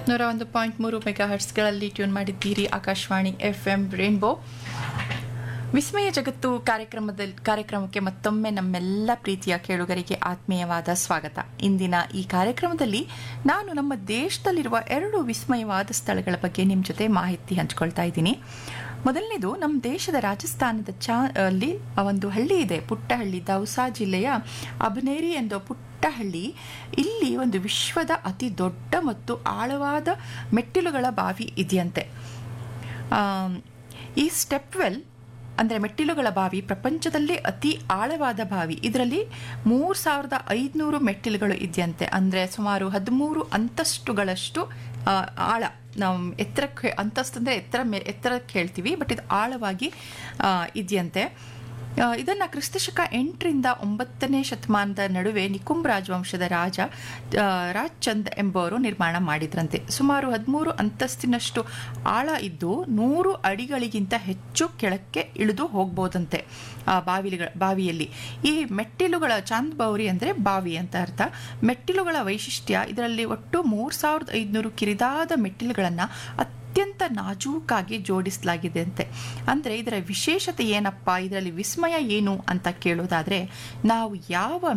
ನೂರ ಒಂದು ಪಾಯಿಂಟ್ ಮೂರು ಮೆಗಾ ಹರ್ಟ್ಸ್ಗಳಲ್ಲಿ ಟ್ಯೂನ್ ಮಾಡಿದ್ದೀರಿ ಆಕಾಶವಾಣಿ ಎಫ್ ಎಂ ರೇನ್ಬೋ ವಿಸ್ಮಯ ಜಗತ್ತು ಕಾರ್ಯಕ್ರಮದಲ್ಲಿ ಕಾರ್ಯಕ್ರಮಕ್ಕೆ ಮತ್ತೊಮ್ಮೆ ನಮ್ಮೆಲ್ಲ ಪ್ರೀತಿಯ ಕೇಳುಗರಿಗೆ ಆತ್ಮೀಯವಾದ ಸ್ವಾಗತ ಇಂದಿನ ಈ ಕಾರ್ಯಕ್ರಮದಲ್ಲಿ ನಾನು ನಮ್ಮ ದೇಶದಲ್ಲಿರುವ ಎರಡು ವಿಸ್ಮಯವಾದ ಸ್ಥಳಗಳ ಬಗ್ಗೆ ನಿಮ್ಮ ಜೊತೆ ಮಾಹಿತಿ ಹಂಚ್ಕೊಳ್ತಾ ಇದ್ದೀನಿ ಮೊದಲನೇದು ನಮ್ಮ ದೇಶದ ರಾಜಸ್ಥಾನದ ಚಾ ಅಲ್ಲಿ ಒಂದು ಹಳ್ಳಿ ಇದೆ ಪುಟ್ಟ ಹಳ್ಳಿ ದೌಸಾ ಜಿಲ್ಲೆಯ ಅಬನೇರಿ ಎಂಬ ಪುಟ್ಟ ಹಳ್ಳಿ ಇಲ್ಲಿ ಒಂದು ವಿಶ್ವದ ಅತಿ ದೊಡ್ಡ ಮತ್ತು ಆಳವಾದ ಮೆಟ್ಟಿಲುಗಳ ಬಾವಿ ಇದೆಯಂತೆ ಆಮ್, ಈ ಸ್ಟೆಪ್ವೆಲ್ ಅಂದರೆ ಮೆಟ್ಟಿಲುಗಳ ಬಾವಿ ಪ್ರಪಂಚದಲ್ಲೇ ಅತಿ ಆಳವಾದ ಬಾವಿ ಇದರಲ್ಲಿ ಮೂರು ಸಾವಿರದ ಐದುನೂರು ಮೆಟ್ಟಿಲುಗಳು ಇದೆಯಂತೆ ಅಂದರೆ ಸುಮಾರು ಹದಿಮೂರು ಅಂತಸ್ತುಗಳಷ್ಟು ಆ, ಆಳ ನಾವು ಎತ್ತರಕ್ಕೆ ಅಂತಸ್ತು ಅಂದರೆ ಎತ್ತರ ಮೇ ಎತ್ತರಕ್ಕೆ ಹೇಳ್ತೀವಿ ಬಟ್ ಇದು ಆಳವಾಗಿ ಆ, ಇದೆಯಂತೆ ಆ, ಇದನ್ನ ಕ್ರಿಸ್ತಶಕ ಎಂಟರಿಂದ ಒಂಬತ್ತನೇ ಶತಮಾನದ ನಡುವೆ ನಿಕುಂಬ್ ರಾಜವಂಶದ ರಾಜ ಆ, ರಾಜ್ ಚಂದ್ ಎಂಬುವರು ನಿರ್ಮಾಣ ಮಾಡಿದ್ರಂತೆ ಸುಮಾರು ಹದಿಮೂರು ಅಂತಸ್ತಿನಷ್ಟು ಆಳ ಇದ್ದು ನೂರು ಅಡಿಗಳಿಗಿಂತ ಹೆಚ್ಚು ಕೆಳಕ್ಕೆ ಇಳಿದು ಹೋಗ್ಬೋದಂತೆ ಆ ಬಾವಿಗಳ ಬಾವಿಯಲ್ಲಿ ಈ ಮೆಟ್ಟಿಲುಗಳ ಚಾಂದ್ ಬೌರಿ ಅಂದರೆ ಬಾವಿ ಅಂತ ಅರ್ಥ ಮೆಟ್ಟಿಲುಗಳ ವೈಶಿಷ್ಟ್ಯ ಇದರಲ್ಲಿ ಒಟ್ಟು ಮೂರು ಸಾವಿರದ ಐದುನೂರು ಕಿರಿದಾದ ಮೆಟ್ಟಿಲುಗಳನ್ನು ಅತ್ಯಂತ ನಾಜೂಕಾಗಿ ಜೋಡಿಸಲಾಗಿದೆ ಅಂತೆ ಅಂದರೆ ಇದರ ವಿಶೇಷತೆ ಏನಪ್ಪ ಇದರಲ್ಲಿ ವಿಸ್ಮಯ ಏನು ಅಂತ ಕೇಳೋದಾದರೆ ನಾವು ಯಾವ